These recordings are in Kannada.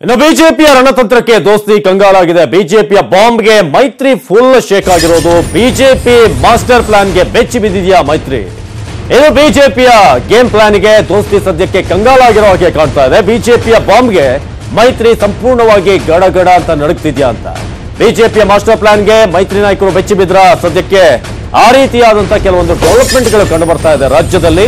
ಇನ್ನು ಬಿಜೆಪಿಯ ರಣತಂತ್ರಕ್ಕೆ ದೋಸ್ತಿ ಕಂಗಾಲಾಗಿದೆ ಬಿಜೆಪಿಯ ಬಾಂಬ್ಗೆ ಮೈತ್ರಿ ಫುಲ್ ಶೇಕ್ ಆಗಿರೋದು ಬಿಜೆಪಿ ಮಾಸ್ಟರ್ ಪ್ಲಾನ್ಗೆ ಬೆಚ್ಚಿ ಬಿದ್ದಿದೆಯಾ ಮೈತ್ರಿ ಇದು ಬಿಜೆಪಿಯ ಗೇಮ್ ಪ್ಲಾನ್ಗೆ ದೋಸ್ತಿ ಸದ್ಯಕ್ಕೆ ಕಂಗಾಲಾಗಿರೋ ಹಾಗೆ ಕಾಣ್ತಾ ಇದೆ ಬಿಜೆಪಿಯ ಬಾಂಬ್ಗೆ ಮೈತ್ರಿ ಸಂಪೂರ್ಣವಾಗಿ ಗಡಗಡ ಅಂತ ನಡುಗ್ತಿದ್ಯಾ ಅಂತ ಬಿಜೆಪಿಯ ಮಾಸ್ಟರ್ ಪ್ಲಾನ್ಗೆ ಮೈತ್ರಿ ನಾಯಕರು ಬೆಚ್ಚಿ ಬಿದ್ರ ಸದ್ಯಕ್ಕೆ ಆ ರೀತಿಯಾದಂತಹ ಕೆಲವೊಂದು ಡೆವಲಪ್ಮೆಂಟ್ಗಳು ಕಂಡು ಬರ್ತಾ ಇದೆ ರಾಜ್ಯದಲ್ಲಿ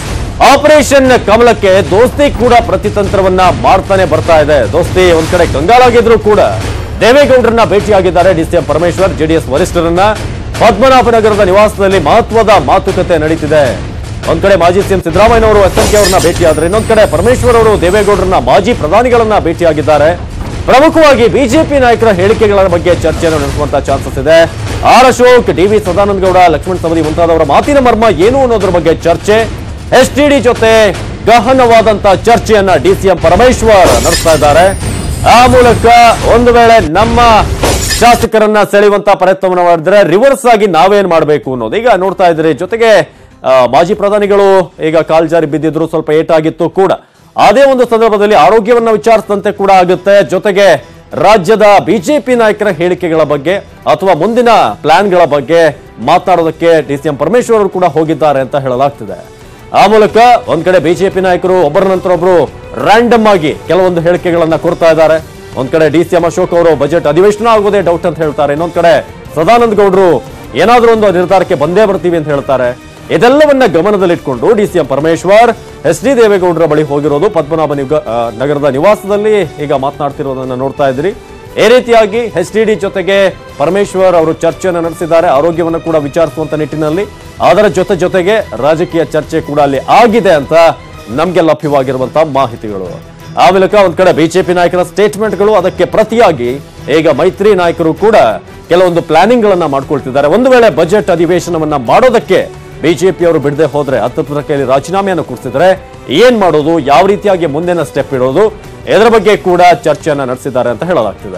ಆಪರೇಷನ್ ಕಮಲಕ್ಕೆ ದೋಸ್ತಿ ಕೂಡ ಪ್ರತಿತಂತ್ರವನ್ನ ಮಾಡ್ತಾನೆ ಬರ್ತಾ ಇದೆ ದೋಸ್ತಿ ಒಂದ್ ಕಡೆ ಕಂಗಾಲಾಗಿದ್ರು ಕೂಡ ದೇವೇಗೌಡರನ್ನ ಭೇಟಿಯಾಗಿದ್ದಾರೆ ಡಿಸಿಎಂ ಪರಮೇಶ್ವರ್ ಜೆಡಿಎಸ್ ವರಿಷ್ಠರನ್ನ ಪದ್ಮನಾಭನಗರದ ನಿವಾಸದಲ್ಲಿ ಮಹತ್ವದ ಮಾತುಕತೆ ನಡೀತಿದೆ ಒಂದ್ ಕಡೆ ಮಾಜಿ ಸಿಎಂ ಸಿದ್ದರಾಮಯ್ಯ ಅವರು ಎಸ್ಎಂಕೆ ಅವರನ್ನ ಭೇಟಿಯಾದ್ರೆ ಇನ್ನೊಂದ್ ಕಡೆ ಪರಮೇಶ್ವರ್ ಅವರು ದೇವೇಗೌಡರನ್ನ ಮಾಜಿ ಪ್ರಧಾನಿಗಳನ್ನ ಭೇಟಿಯಾಗಿದ್ದಾರೆ ಪ್ರಮುಖವಾಗಿ ಬಿಜೆಪಿ ನಾಯಕರ ಹೇಳಿಕೆಗಳ ಬಗ್ಗೆ ಚರ್ಚೆಯನ್ನು ನಡೆಸುವಂತ ಚಾನ್ಸಸ್ ಇದೆ ಆರ್ ಅಶೋಕ್ ಡಿವಿ ಸದಾನಂದ ಗೌಡ ಲಕ್ಷ್ಮಣ ಸವದಿ ಮುಂತಾದವರ ಮಾತಿನ ಮರ್ಮ ಏನು ಅನ್ನೋದ್ರ ಬಗ್ಗೆ ಚರ್ಚೆ ಎಸ್ಟಿಡಿ ಜೊತೆ ಗಹನವಾದಂತ ಚರ್ಚೆಯನ್ನ ಡಿಸಿಎಂ ಪರಮೇಶ್ವರ್ ನಡೆಸ್ತಾ ಇದ್ದಾರೆ ಆ ಮೂಲಕ ಒಂದು ವೇಳೆ ನಮ್ಮ ಶಾಸಕರನ್ನ ಸೆಳೆಯುವಂತ ಪ್ರಯತ್ನವನ್ನು ಮಾಡಿದ್ರೆ ರಿವರ್ಸ್ ಆಗಿ ನಾವೇನ್ ಮಾಡಬೇಕು ಅನ್ನೋದು ಈಗ ನೋಡ್ತಾ ಇದ್ರಿ ಜೊತೆಗೆ ಆ, ಮಾಜಿ ಪ್ರಧಾನಿಗಳು ಈಗ ಕಾಲ್ಜಾರಿ ಬಿದ್ದಿದ್ರು ಸ್ವಲ್ಪ ಏಟಾಗಿತ್ತು ಕೂಡ ಅದೇ ಒಂದು ಸಂದರ್ಭದಲ್ಲಿ ಆರೋಗ್ಯವನ್ನ ವಿಚಾರಿಸಿದಂತೆ ಕೂಡ ಆಗುತ್ತೆ ಜೊತೆಗೆ ರಾಜ್ಯದ ಬಿಜೆಪಿ ನಾಯಕರ ಹೇಳಿಕೆಗಳ ಬಗ್ಗೆ ಅಥವಾ ಮುಂದಿನ ಪ್ಲಾನ್ಗಳ ಬಗ್ಗೆ ಮಾತನಾಡೋದಕ್ಕೆ ಡಿಸಿಎಂ ಪರಮೇಶ್ವರ್ ಅವರು ಕೂಡ ಹೋಗಿದ್ದಾರೆ ಅಂತ ಹೇಳಲಾಗ್ತಿದೆ ಆ ಮೂಲಕ ಒಂದ್ ಕಡೆ ಬಿಜೆಪಿ ನಾಯಕರು ಒಬ್ಬರ ನಂತರ ಒಬ್ರು ರ್ಯಾಂಡಮ್ ಆಗಿ ಕೆಲವೊಂದು ಹೇಳಿಕೆಗಳನ್ನ ಕೊಡ್ತಾ ಇದ್ದಾರೆ ಒಂದ್ ಕಡೆ ಡಿ ಸಿ ಎಂ ಅಶೋಕ್ ಅವರು ಬಜೆಟ್ ಅಧಿವೇಶನ ಆಗೋದೇ ಡೌಟ್ ಅಂತ ಹೇಳ್ತಾರೆ ಇನ್ನೊಂದ್ ಕಡೆ ಸದಾನಂದ ಗೌಡರು ಏನಾದ್ರೂ ಒಂದು ನಿರ್ಧಾರಕ್ಕೆ ಬಂದೇ ಬರ್ತೀವಿ ಅಂತ ಹೇಳ್ತಾರೆ ಇದೆಲ್ಲವನ್ನ ಗಮನದಲ್ಲಿಟ್ಕೊಂಡು D C M Parameshwar S D ದೇವೇಗೌಡರ ಬಳಿ ಹೋಗಿರೋದು ಪದ್ಮನಾಭ ನಿಗ- ಆ, ನಗರದ ನಿವಾಸದಲ್ಲಿ ಈಗ ಮಾತನಾಡ್ತಿರೋದನ್ನ ನೋಡ್ತಾ ಇದ್ರಿ ಈ ರೀತಿಯಾಗಿ ಎಸ್ ಡಿ ಡಿ ಜೊತೆಗೆ ಪರಮೇಶ್ವರ್ ಅವರು ಚರ್ಚೆಯನ್ನು ನಡೆಸಿದ್ದಾರೆ ಆರೋಗ್ಯವನ್ನು ಕೂಡ ವಿಚಾರಿಸುವಂತ ನಿಟ್ಟಿನಲ್ಲಿ ಅದರ ಜೊತೆ ಜೊತೆಗೆ ರಾಜಕೀಯ ಚರ್ಚೆ ಕೂಡ ಅಲ್ಲಿ ಆಗಿದೆ ಅಂತ ನಮ್ಗೆ ಲಭ್ಯವಾಗಿರುವಂತಹ ಮಾಹಿತಿಗಳು ಆ ಮೂಲಕ ಒಂದ್ ಕಡೆ ಬಿಜೆಪಿ ನಾಯಕರ ಸ್ಟೇಟ್ಮೆಂಟ್ಗಳು ಅದಕ್ಕೆ ಪ್ರತಿಯಾಗಿ ಈಗ ಮೈತ್ರಿ ನಾಯಕರು ಕೂಡ ಕೆಲವೊಂದು ಪ್ಲಾನಿಂಗ್ ಗಳನ್ನ ಮಾಡ್ಕೊಳ್ತಿದ್ದಾರೆ ಒಂದು ವೇಳೆ ಬಜೆಟ್ ಅಧಿವೇಶನವನ್ನ ಮಾಡೋದಕ್ಕೆ ಬಿಜೆಪಿ ಅವರು ಬಿಡದೆ ಹೋದ್ರೆ ಹತ್ತತ್ರ ಕೈಯಲ್ಲಿ ರಾಜೀನಾಮೆಯನ್ನು ಕೊಡ್ತಿದ್ರೆ ಏನ್ ಮಾಡೋದು ಯಾವ ರೀತಿಯಾಗಿ ಮುಂದಿನ ಸ್ಟೆಪ್ ಇಡೋದು ಇದರ ಬಗ್ಗೆ ಕೂಡ ಚರ್ಚೆಯನ್ನ ನಡೆಸಿದ್ದಾರೆ ಅಂತ ಹೇಳಲಾಗ್ತಿದೆ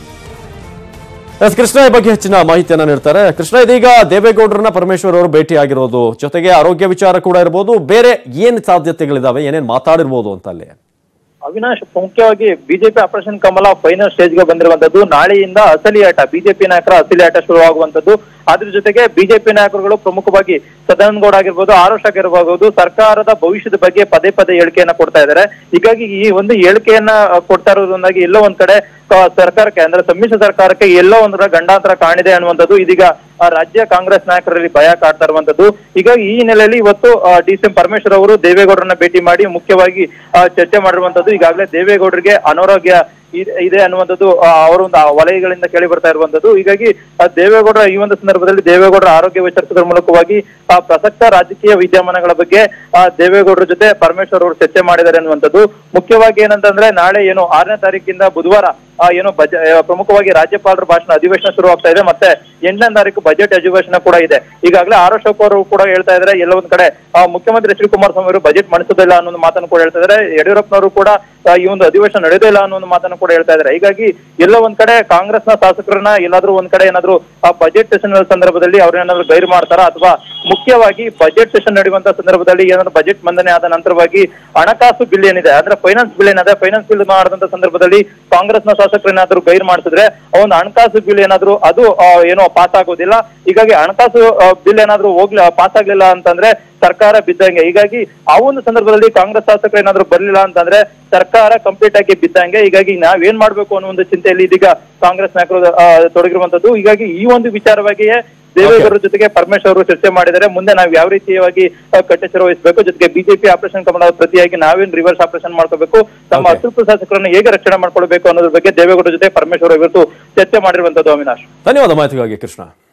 ಎಸ್ ಕೃಷ್ಣ ಈ ಬಗ್ಗೆ ಹೆಚ್ಚಿನ ಮಾಹಿತಿಯನ್ನ ನೀಡ್ತಾರೆ ಕೃಷ್ಣ ಇದೀಗ ದೇವೇಗೌಡರನ್ನ ಪರಮೇಶ್ವರ್ ಅವರು ಭೇಟಿ ಆಗಿರೋದು ಜೊತೆಗೆ ಆರೋಗ್ಯ ವಿಚಾರ ಕೂಡ ಇರಬಹುದು ಬೇರೆ ಏನ್ ಸಾಧ್ಯತೆಗಳಿದಾವೆ ಏನೇನ್ ಮಾತಾಡಿರ್ಬೋದು ಅಂತ ಅಲ್ಲಿ ಅವಿನಾಶ್ ಮುಖ್ಯವಾಗಿ ಬಿಜೆಪಿ ಆಪರೇಷನ್ ಕಮಲ ಫೈನಲ್ ಸ್ಟೇಜ್ಗೆ ಬಂದಿರುವಂತದ್ದು ನಾಳೆಯಿಂದ ಅಸಲಿ ಆಟ ಬಿಜೆಪಿ ನಾಯಕರ ಅಸಲಿ ಆಟ ಶುರುವಾಗುವಂತದ್ದು ಅದ್ರ ಜೊತೆಗೆ ಬಿಜೆಪಿ ನಾಯಕರುಗಳು ಪ್ರಮುಖವಾಗಿ ಸದಾನಂದ ಗೌಡ ಆಗಿರ್ಬೋದು ಆರೋಷ್ ಆಗಿರ್ಬೋದು ಸರ್ಕಾರದ ಭವಿಷ್ಯದ ಬಗ್ಗೆ ಪದೇ ಪದೇ ಹೇಳಿಕೆಯನ್ನ ಕೊಡ್ತಾ ಇದ್ದಾರೆ ಹೀಗಾಗಿ ಈ ಒಂದು ಹೇಳಿಕೆಯನ್ನ ಅಹ್, ಕೊಡ್ತಾ ಇರೋದ್ರಿಂದಾಗಿ ಎಲ್ಲೋ ಒಂದ್ ಕಡೆ ಕ- ಸರ್ಕಾರಕ್ಕೆ ಅಂದ್ರೆ ಸಮ್ಮಿಶ್ರ ಸರ್ಕಾರಕ್ಕೆ ಎಲ್ಲೋ ಒಂದ್ ಕಡೆ ಗಂಡಾಂತರ ಕಾಣಿದೆ ಅನ್ನುವಂಥದ್ದು ಇದೀಗ ಆ, ರಾಜ್ಯ ಕಾಂಗ್ರೆಸ್ ನಾಯಕರಲ್ಲಿ ಭಯ ಕಾಡ್ತಾ ಇರುವಂತದ್ದು ಹೀಗಾಗಿ ಈ ಹಿನ್ನೆಲೆಯಲ್ಲಿ ಇವತ್ತು ಡಿ ಸಿ ಎಂ ಪರಮೇಶ್ವರ್ ಅವರು ದೇವೇಗೌಡರನ್ನ ಭೇಟಿ ಮಾಡಿ ಮುಖ್ಯವಾಗಿ ಆ, ಚರ್ಚೆ ಮಾಡಿರುವಂತದ್ದು ಈಗಾಗಲೇ ದೇವೇಗೌಡರಿಗೆ ಅನಾರೋಗ್ಯ ಇದೆ- ಇದೆ ಅನ್ನುವಂಥದ್ದು ಆ, ಅವರ ಒಂದು ಆ ವಲಯಗಳಿಂದ ಕೇಳಿ ಬರ್ತಾ ಇರುವಂತದ್ದು ಹೀಗಾಗಿ ಆ, ದೇವೇಗೌಡರ ಈ ಒಂದು ಸಂದರ್ಭದಲ್ಲಿ ದೇವೇಗೌಡರ ಆರೋಗ್ಯ ವಿಚಾರಿಸೋದ್ರ ಮೂಲಕವಾಗಿ ಆ, ಪ್ರಸಕ್ತ ರಾಜಕೀಯ ವಿದ್ಯಮಾನಗಳ ಬಗ್ಗೆ ಆ, ದೇವೇಗೌಡರ ಜೊತೆ ಪರಮೇಶ್ವರ್ ಅವರು ಚರ್ಚೆ ಮಾಡಿದ್ದಾರೆ ಅನ್ನುವಂಥದ್ದು ಮುಖ್ಯವಾಗಿ ಏನಂತಂದ್ರೆ ನಾಳೆ ಏನು ಆರನೇ ತಾರೀಕಿಂದ ಬುಧವಾರ ಆ, ಏನು ಬಜ ಆ, ಪ್ರಮುಖವಾಗಿ ರಾಜ್ಯಪಾಲರ ಭಾಷಣ ಅಧಿವೇಶನ ಶುರು ಆಗ್ತಾ ಇದೆ ಮತ್ತೆ ಎಂಟನೇ ತಾರೀಕು ಬಜೆಟ್ ಅಧಿವೇಶನ ಕೂಡ ಇದೆ ಈಗಾಗಲೇ ಆರ್ ಅಶೋಕ್ ಅವರು ಕೂಡ ಹೇಳ್ತಾ ಇದ್ದಾರೆ ಎಲ್ಲ ಒಂದ್ ಕಡೆ ಆ, ಮುಖ್ಯಮಂತ್ರಿ ಎಚ್ ಡಿ ಕುಮಾರಸ್ವಾಮಿ ಅವರು ಬಜೆಟ್ ಮಂಡಿಸೋದಿಲ್ಲ ಅನ್ನೋ ಒಂದು ಮಾತನ್ನು ಕೂಡ ಹೇಳ್ತಾ ಇದ್ದಾರೆ ಯಡಿಯೂರಪ್ಪನವರು ಕೂಡ ಆ, ಈ ಒಂದು ಅಧಿವೇಶನ ನಡೆಯೋದಿಲ್ಲ ಅನ್ನೋ ಒಂದು ಮಾತನ್ನು ಕೂಡ ಹೇಳ್ತಾ ಇದ್ದಾರೆ ಹೀಗಾಗಿ ಎಲ್ಲ ಒಂದ್ ಕಡೆ ಕಾಂಗ್ರೆಸ್ನ ಶಾಸಕರನ್ನ ಎಲ್ಲಾದ್ರೂ ಒಂದ್ ಕಡೆ ಏನಾದ್ರು ಆ ಬಜೆಟ್ ಸೆಷನ್ ಸಂದರ್ಭದಲ್ಲಿ ಅವ್ರನ್ನೇನಾದ್ರು ಗೈರು ಮಾಡ್ತಾರ ಅಥವಾ ಮುಖ್ಯವಾಗಿ ಬಜೆಟ್ ಸೆಷನ್ ನಡೆಯುವಂತ ಸಂದರ್ಭದಲ್ಲಿ ಏನಾದ್ರು ಬಜೆಟ್ ಮಂಡನೆ ಆದ ನಂತರವಾಗಿ ಹಣಕಾಸು ಬಿಲ್ ಏನಿದೆ ಅಂದ್ರೆ ಫೈನಾನ್ಸ್ ಬಿಲ್ ಏನಿದೆ ಫೈನಾನ್ಸ್ ಬಿಲ್ ಮಾಡಿದಂತ ಸಂದರ್ಭದಲ್ಲಿ ಕಾಂಗ್ರೆಸ್ನ ಶಾಸಕರು ಏನಾದ್ರು ಗೈರು ಮಾಡಿಸಿದ್ರೆ ಆ ಒಂದು ಹಣಕಾಸು ಬಿಲ್ ಏನಾದ್ರು ಅದು ಆ, ಏನೋ ಪಾಸ್ ಆಗೋದಿಲ್ಲ ಹೀಗಾಗಿ ಹಣಕಾಸು ಬಿಲ್ ಏನಾದ್ರು ಹೋಗ್ಲಿ ಪಾಸ್ ಆಗ್ಲಿಲ್ಲ ಅಂತಂದ್ರೆ ಸರ್ಕಾರ ಬಿದ್ದಂಗೆ ಹೀಗಾಗಿ ಆ ಒಂದು ಸಂದರ್ಭದಲ್ಲಿ ಕಾಂಗ್ರೆಸ್ ಶಾಸಕರು ಏನಾದ್ರು ಬರ್ಲಿಲ್ಲ ಅಂತಂದ್ರೆ ಸರ್ಕಾರ ಕಂಪ್ಲೀಟ್ ಆಗಿ ಬಿದ್ದಂಗೆ ಹೀಗಾಗಿ ನಾವೇನ್ ಮಾಡ್ಬೇಕು ಅನ್ನೋ ಒಂದು ಚಿಂತೆಯಲ್ಲಿ ಇದೀಗ ಕಾಂಗ್ರೆಸ್ ನಾಯಕರು ಆ, ತೊಡಗಿರುವಂತದ್ದು ಹೀಗಾಗಿ ಈ ಒಂದು ವಿಚಾರವಾಗಿಯೇ ದೇವೇಗೌಡರ ಜೊತೆಗೆ ಪರಮೇಶ್ವರ್ ಅವರು ಚರ್ಚೆ ಮಾಡಿದರೆ ಮುಂದೆ ನಾವು ಯಾವ ರೀತಿಯಾಗಿ ಆ, ಕಟ್ಟೆಚ್ಚರ ವಹಿಸಬೇಕು ಜೊತೆಗೆ ಬಿಜೆಪಿ ಆಪರೇಷನ್ ಕಮಲದ ಪ್ರತಿಯಾಗಿ ನಾವೇನ್ ರಿವರ್ಸ್ ಆಪರೇಷನ್ ಮಾಡ್ಕೋಬೇಕು ತಮ್ಮ Okay. ಅತೃಪ್ತ ಶಾಸಕರನ್ನು ಹೇಗೆ ರಕ್ಷಣೆ ಮಾಡ್ಕೊಳ್ಬೇಕು ಅನ್ನೋದ್ರ ಬಗ್ಗೆ ದೇವೇಗೌಡರ ಜೊತೆ ಪರಮೇಶ್ವರ್ ಇವತ್ತು ಚರ್ಚೆ ಮಾಡಿರುವಂತದ್ದು ಅವಿನಾಶ್ ಧನ್ಯವಾದ ಮಾಹಿತಿಗಾಗಿ ಕೃಷ್ಣ